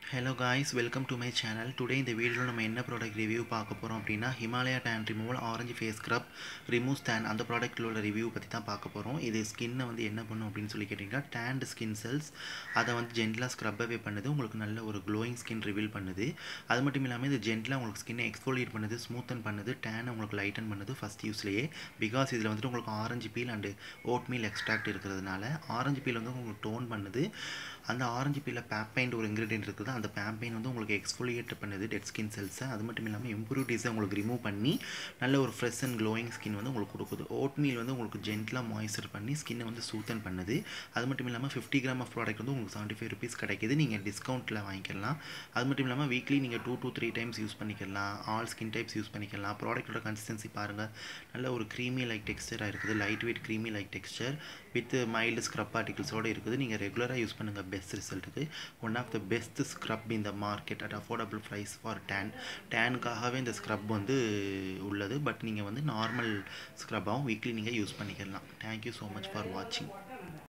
hello guys welcome to my channel today இந்த வீடியோவில் நம்ம என்ன ப்ராடக்ட் ரிவ்யூ பார்க்க போகிறோம் அப்படின்னா Himalaya tan removal orange face scrub remove tan அந்த ப்ராடக்ட்டில் உள்ள ரிவ்யூ பற்றி தான் பார்க்க போகிறோம் இது ஸ்கின்னை வந்து என்ன பண்ணும் அப்படின்னு சொல்லி கேட்டிங்கன்னா டேண்ட் ஸ்கின் செல்ஸ் அதை வந்து ஜென்டலாக ஸ்க்ரப்பவே பண்ணுது உங்களுக்கு நல்ல ஒரு க்ளோயிங் ஸ்கின் ரிவீல் பண்ணுது அது மட்டும் இல்லாமல் இது ஜென்டலாக உங்களுக்கு ஸ்கின்னை எக்ஸ்ஃபோலியேட் பண்ணுது ஸ்மூத்தன் பண்ணுது டேனை உங்களுக்கு லைட்டன் பண்ணுது ஃபஸ்ட் யூஸ்லேயே பிகாஸ் இதில் வந்துட்டு உங்களுக்கு orange peel and oatmeal extract இருக்கிறதுனால ஆரஞ்சு பீல் வந்து உங்களுக்கு டோன் பண்ணுது அந்த ஆரஞ்சு பீலில் பேப்பைண்ட் ஒரு இன்க்ரீடியன்ட் இருக்குது அந்த பேம்பெயின் வந்து உங்களுக்கு எக்ஸ்ஃபோலியேட் பண்ணுது டெட் ஸ்கின் செல்ஸை அது மட்டும் இல்லாமல் இம்ப்ரூவ்டிஸை உங்களுக்கு ரிமூவ் பண்ணி நல்ல ஒரு ஃப்ரெஷ் அண்ட் க்ளோயிங் ஸ்கின் வந்து உங்களுக்கு கொடுக்குது ஓட் மீல் வந்து உங்களுக்கு ஜென்டலாக மாய்ஸ்சர் பண்ணி ஸ்கின்னை வந்து சூத்தன் பண்ணுது அது மட்டும் இல்லாமல் ஃபிஃப்டி கிராம் ஆஃப் ப்ராடக்ட் வந்து உங்களுக்கு செவன்ட்டி ஃபைவ் ருபீஸ் கிடைக்குது நீங்கள் டிஸ்கவுண்ட்டில் வாங்கிக்கலாம் அது மட்டும் இல்லாமல் வீக்லி நீங்கள் two to three times use பண்ணிக்கலாம் ஆல் ஸ்கின் டைப்ஸ் யூஸ் பண்ணிக்கலாம் ப்ராடக்ட்டோட கன்சிஸ்டன்சி பாருங்கள் நல்ல ஒரு க்ரீமி லைக் டெக்ஸ்டராக இருக்குது light weight creamy like texture with mild scrub பார்ட்டிகல்ஸோடு இருக்குது நீங்கள் ரெகுலராக யூஸ் பண்ணுங்கள் பெஸ்ட் ரிசல்ட்டுக்கு one of the best scrub இந்த market at affordable price for tan டேனுக்காகவே இந்த ஸ்க்ரப் வந்து உள்ளது பட் நீங்கள் வந்து நார்மல் ஸ்க்ரப்பாகவும் வீக்லி நீங்கள் யூஸ் பண்ணிக்கலாம் தேங்க்யூ ஸோ மச் ஃபார் வாட்சிங்